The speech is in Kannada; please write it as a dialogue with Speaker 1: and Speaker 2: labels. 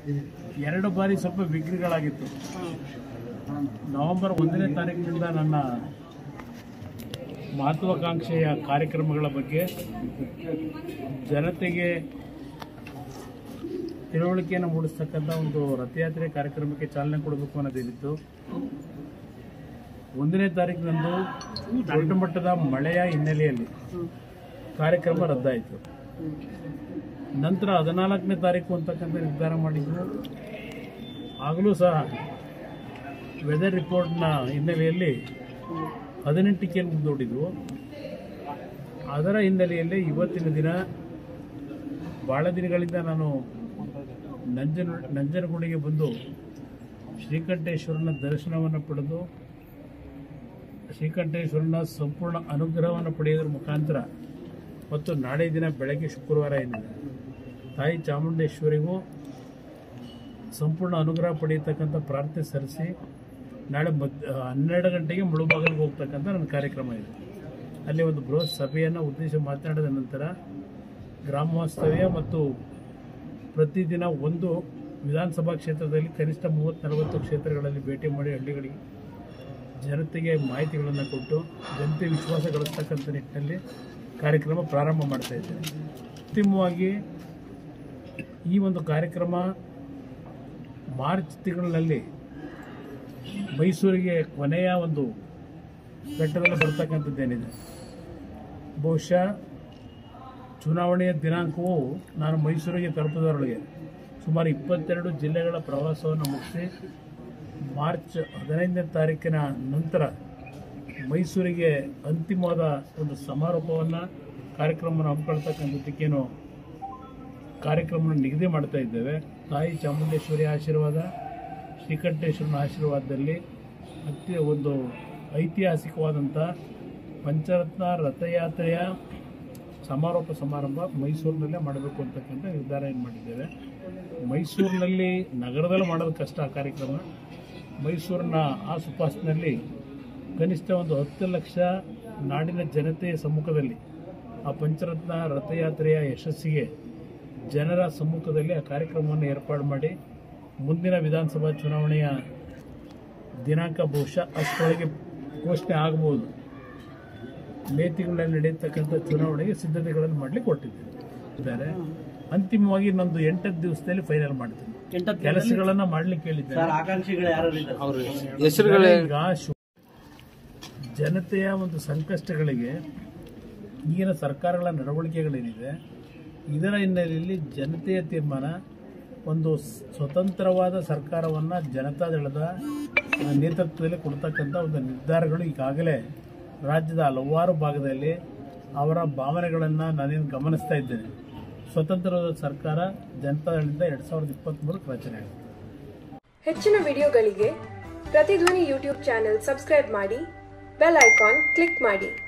Speaker 1: ಎರಡು ಬಾರಿ ಸ್ವಲ್ಪ ವಿಘ್ನಗಳಾಗಿತ್ತು ನವೆಂಬರ್ ಒಂದನೇ ತಾರೀಕಿನಿಂದ ನನ್ನ ಮಹತ್ವಾಕಾಂಕ್ಷೆಯ ಕಾರ್ಯಕ್ರಮಗಳ ಬಗ್ಗೆ ಜನತೆಗೆ ತಿಳುವಳಿಕೆಯನ್ನು ಮೂಡಿಸ್ತಕ್ಕಂಥ ಒಂದು ರಥಯಾತ್ರೆ ಕಾರ್ಯಕ್ರಮಕ್ಕೆ ಚಾಲನೆ ಕೊಡಬೇಕು ಅನ್ನೋದೇನಿತ್ತು ಒಂದನೇ ತಾರೀಕಿನಂದು ದೊಡ್ಡ ಮಟ್ಟದ ಮಳೆಯ ಹಿನ್ನೆಲೆಯಲ್ಲಿ ಕಾರ್ಯಕ್ರಮ ರದ್ದಾಯಿತು ನಂತರ ಹದಿನಾಲ್ಕನೇ ತಾರೀಕು ಅಂತಕ್ಕಂಥ ನಿರ್ಧಾರ ಮಾಡಿದ್ರು ಆಗಲೂ ಸಹ ವೆದರ್ ರಿಪೋರ್ಟ್ನ ಹಿನ್ನೆಲೆಯಲ್ಲಿ ಹದಿನೆಂಟಕ್ಕೆ ಮುಂದೂಡಿದ್ವು ಅದರ ಹಿನ್ನೆಲೆಯಲ್ಲಿ ಇವತ್ತಿನ ದಿನ ಭಾಳ ದಿನಗಳಿಂದ ನಾನು ನಂಜನ ನಂಜನಗೂಡಿಗೆ ಬಂದು ಶ್ರೀಕಂಠೇಶ್ವರನ ದರ್ಶನವನ್ನು ಪಡೆದು ಶ್ರೀಕಂಠೇಶ್ವರನ ಸಂಪೂರ್ಣ ಅನುಗ್ರಹವನ್ನು ಪಡೆಯೋದ್ರ ಮುಖಾಂತರ ಮತ್ತು ನಾಳೆ ದಿನ ಬೆಳಗ್ಗೆ ಶುಕ್ರವಾರ ಏನಿದೆ ತಾಯಿ ಚಾಮುಂಡೇಶ್ವರಿಗೂ ಸಂಪೂರ್ಣ ಅನುಗ್ರಹ ಪಡೆಯತಕ್ಕಂಥ ಪ್ರಾರ್ಥನೆ ಸಲ್ಲಿಸಿ ನಾಳೆ ಮದ್ ಹನ್ನೆರಡು ಗಂಟೆಗೆ ಮುಳುಬಾಗಿಲಿಗೆ ಹೋಗ್ತಕ್ಕಂಥ ನನ್ನ ಕಾರ್ಯಕ್ರಮ ಇದೆ ಅಲ್ಲಿ ಒಂದು ಬೃಹತ್ ಸಭೆಯನ್ನು ಉದ್ದೇಶಿಸಿ ಮಾತನಾಡಿದ ನಂತರ ಗ್ರಾಮ ವಾಸ್ತವ್ಯ ಮತ್ತು ಪ್ರತಿದಿನ ಒಂದು ವಿಧಾನಸಭಾ ಕ್ಷೇತ್ರದಲ್ಲಿ ಕನಿಷ್ಠ ಮೂವತ್ತು ನಲವತ್ತು ಕ್ಷೇತ್ರಗಳಲ್ಲಿ ಭೇಟಿ ಮಾಡಿ ಹಳ್ಳಿಗಳಿಗೆ ಜನತೆಗೆ ಮಾಹಿತಿಗಳನ್ನು ಕೊಟ್ಟು ಜನತೆ ವಿಶ್ವಾಸ ಗಳಿಸ್ತಕ್ಕಂಥ ನಿಟ್ಟಿನಲ್ಲಿ ಕಾರ್ಯಕ್ರಮ ಪ್ರಾರಂಭ ಮಾಡ್ತಾ ಇದ್ದೇನೆ ಅಂತಿಮವಾಗಿ ಈ ಒಂದು ಕಾರ್ಯಕ್ರಮ ಮಾರ್ಚ್ ತಿಂಗಳಿನಲ್ಲಿ ಮೈಸೂರಿಗೆ ಕೊನೆಯ ಒಂದು ಘಟ್ಟದಲ್ಲಿ ಬರ್ತಕ್ಕಂಥದ್ದೇನಿದೆ ಬಹುಶಃ ಚುನಾವಣೆಯ ದಿನಾಂಕವು ನಾನು ಮೈಸೂರಿಗೆ ತಲುಪುವುದರೊಳಗೆ ಸುಮಾರು ಇಪ್ಪತ್ತೆರಡು ಜಿಲ್ಲೆಗಳ ಪ್ರವಾಸವನ್ನು ಮುಗಿಸಿ ಮಾರ್ಚ್ ಹದಿನೈದನೇ ತಾರೀಕಿನ ನಂತರ ಮೈಸೂರಿಗೆ ಅಂತಿಮವಾದ ಒಂದು ಸಮಾರೋಪವನ್ನು ಕಾರ್ಯಕ್ರಮವನ್ನು ಹಮ್ಮಿಕೊಳ್ತಕ್ಕಂಥದ್ದಕ್ಕೇನು ಕಾರ್ಯಕ್ರಮವನ್ನು ನಿಗದಿ ಮಾಡ್ತಾ ಇದ್ದೇವೆ ತಾಯಿ ಚಾಮುಂಡೇಶ್ವರಿ ಆಶೀರ್ವಾದ ಶ್ರೀಕಂಠೇಶ್ವರನ ಆಶೀರ್ವಾದದಲ್ಲಿ ಅತ್ಯ ಒಂದು ಐತಿಹಾಸಿಕವಾದಂಥ ಪಂಚರತ್ನ ರಥಯಾತ್ರೆಯ ಸಮಾರೋಪ ಸಮಾರಂಭ ಮೈಸೂರಿನಲ್ಲೇ ಮಾಡಬೇಕು ಅಂತಕ್ಕಂಥ ನಿರ್ಧಾರ ಏನು ಮಾಡಿದ್ದೇವೆ ಮೈಸೂರಿನಲ್ಲಿ ನಗರದಲ್ಲಿ ಮಾಡೋದು ಕಷ್ಟ ಆ ಕಾರ್ಯಕ್ರಮ ಮೈಸೂರಿನ ಆಸುಪಾಸಿನಲ್ಲಿ ಕನಿಷ್ಠ ಒಂದು ಹತ್ತು ಲಕ್ಷ ನಾಡಿನ ಜನತೆಯ ಸಮ್ಮುಖದಲ್ಲಿ ಆ ಪಂಚರತ್ನ ರಥಯಾತ್ರೆಯ ಯಶಸ್ಸಿಗೆ ಜನರ ಸಮ್ಮುಖದಲ್ಲಿ ಆ ಕಾರ್ಯಕ್ರಮವನ್ನು ಏರ್ಪಾಡು ಮಾಡಿ ಮುಂದಿನ ವಿಧಾನಸಭಾ ಚುನಾವಣೆಯ ದಿನಾಂಕ ಬಹುಶಃ ಅಷ್ಟರೊಳಗೆ ಘೋಷಣೆ ಆಗಬಹುದು ಮೇ ತಿಂಗಳಲ್ಲಿ ನಡೆಯತಕ್ಕಂಥ ಚುನಾವಣೆಗೆ ಸಿದ್ಧತೆಗಳನ್ನು ಮಾಡಲಿಕ್ಕೆ ಕೊಟ್ಟಿದ್ದೇವೆ ಇದ್ದಾರೆ ಅಂತಿಮವಾಗಿ ನಂದು ಎಂಟತ್ತು ದಿವಸದಲ್ಲಿ ಫೈನಲ್ ಮಾಡ್ತೀನಿ ಕೆಲಸಗಳನ್ನ ಮಾಡ್ಲಿಕ್ಕೆ ಹೇಳಿದ್ದೇನೆ
Speaker 2: ಆಕಾಂಕ್ಷಿಗಳು ಯಾರು
Speaker 3: ಹೆಸರುಗಳೇ
Speaker 1: ಈಗ ಶು- ಜನತೆಯ ಒಂದು ಸಂಕಷ್ಟಗಳಿಗೆ ಈಗಿನ ಸರ್ಕಾರಗಳ ನಡವಳಿಕೆಗಳೇನಿದೆ ಇದರ ಹಿನ್ನೆಲೆಯಲ್ಲಿ ಜನತೆಯ ತೀರ್ಮಾನ ಒಂದು ಸ್ವತಂತ್ರವಾದ ಸರ್ಕಾರವನ್ನು ಜನತಾದಳದ ನೇತೃತ್ವದಲ್ಲಿ ಕೊಡ್ತಕ್ಕಂಥ ಒಂದು ನಿರ್ಧಾರಗಳು ಈಗಾಗಲೇ ರಾಜ್ಯದ ಹಲವಾರು ಭಾಗದಲ್ಲಿ ಅವರ ಭಾವನೆಗಳನ್ನು ನಾನೇನು ಗಮನಿಸ್ತಾ ಇದ್ದೇನೆ ಸ್ವತಂತ್ರದ ಸರ್ಕಾರ ಜನತಾದಳದಿಂದ ಎರಡು ಸಾವಿರದ ಇಪ್ಪತ್ತ್ಮೂರಕ್ಕೆ ರಚನೆ ಆಗಿದೆ
Speaker 4: ಹೆಚ್ಚಿನ ವಿಡಿಯೋಗಳಿಗೆ ಪ್ರತಿಧ್ವನಿ ಯೂಟ್ಯೂಬ್ ಚಾನೆಲ್ ಸಬ್ಸ್ಕ್ರೈಬ್ ಮಾಡಿ ಬೆಲ್ ಐಕಾನ್ ಕ್ಲಿಕ್ ಮಾಡಿ